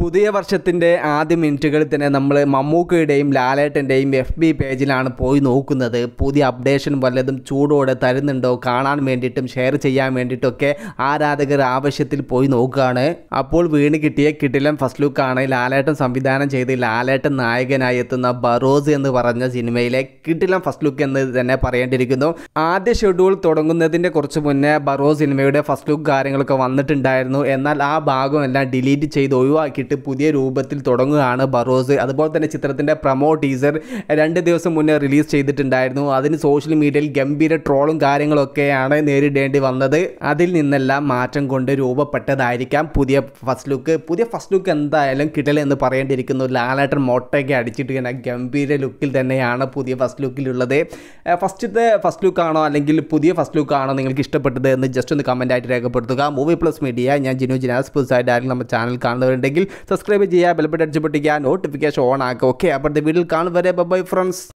പുതിയ വർഷത്തിൻ്റെ ആദ്യ മിനിറ്റുകളിൽ തന്നെ നമ്മൾ മമ്മൂക്കയുടെയും ലാലേട്ടൻ്റെയും എഫ് ബി പേജിലാണ് പോയി നോക്കുന്നത് പുതിയ അപ്ഡേഷൻ വല്ലതും ചൂടോടെ തരുന്നുണ്ടോ കാണാൻ വേണ്ടിയിട്ടും ഷെയർ ചെയ്യാൻ വേണ്ടിയിട്ടൊക്കെ ആരാധകർ ആവശ്യത്തിൽ പോയി നോക്കുകയാണ് അപ്പോൾ വീണ് കിട്ടിയ കിടിലം ഫസ്റ്റ് ലുക്കാണ് ലാലേട്ടൻ സംവിധാനം ചെയ്ത് ലാലേട്ടൻ നായകനായി എത്തുന്ന ബറോസ് എന്ന് പറഞ്ഞ സിനിമയിലെ കിടിലം ഫസ്റ്റ് ലുക്ക് എന്ന് തന്നെ പറയേണ്ടിയിരിക്കുന്നു ആദ്യ ഷെഡ്യൂൾ തുടങ്ങുന്നതിൻ്റെ കുറച്ച് മുന്നേ ബറോസ് സിനിമയുടെ ഫസ്റ്റ് ലുക്ക് കാര്യങ്ങളൊക്കെ വന്നിട്ടുണ്ടായിരുന്നു എന്നാൽ ആ ഭാഗം എല്ലാം ഡിലീറ്റ് ചെയ്ത് ഒഴിവാക്കിയിട്ട് പുതിയ രൂപത്തിൽ തുടങ്ങുകയാണ് ബറോസ് അതുപോലെ തന്നെ ചിത്രത്തിൻ്റെ പ്രമോ ടീസർ രണ്ട് ദിവസം മുന്നേ റിലീസ് ചെയ്തിട്ടുണ്ടായിരുന്നു അതിന് സോഷ്യൽ മീഡിയയിൽ ഗംഭീര ട്രോളും കാര്യങ്ങളൊക്കെയാണ് നേരിടേണ്ടി വന്നത് അതിൽ നിന്നെല്ലാം മാറ്റം കൊണ്ട് രൂപപ്പെട്ടതായിരിക്കാം പുതിയ ഫസ്റ്റ് ലുക്ക് പുതിയ ഫസ്റ്റ് ലുക്ക് എന്തായാലും കിട്ടൽ എന്ന് പറയേണ്ടിയിരിക്കുന്നു ലാലേട്ടൻ മൊട്ടയൊക്കെ അടിച്ചിട്ട് ഇങ്ങനെ ഗംഭീര ലുക്കിൽ തന്നെയാണ് പുതിയ ഫസ്റ്റ് ലുക്കിലുള്ളത് ഫസ്റ്റത്തെ ഫസ്റ്റ് ലുക്കാണോ അല്ലെങ്കിൽ പുതിയ ഫസ്റ്റ് ലുക്കാണോ നിങ്ങൾക്ക് ഇഷ്ടപ്പെട്ടത് എന്ന് ജസ്റ്റ് ഒന്ന് കമൻ്റ് ആയിട്ട് രേഖപ്പെടുത്തുക മൂവി പ്ലസ് മീഡിയ ഞാൻ ജിനു ജിനാസ് പുതുസായിട്ട് ആരെങ്കിലും നമ്മുടെ ചാനൽ കാണുന്നവരുണ്ടെങ്കിൽ സബ്സ്ക്രൈബ് ചെയ്യുക ബെൽബട്ട് അടിച്ച് പൊട്ടിക്കുക നോട്ടിഫിക്കേഷൻ ഓൺ ആക്കുക ഓക്കെ അപ്പോഴത്തെ വീഡിയോയിൽ കാണും വരെ ബൈ ഫ്രണ്ട്സ്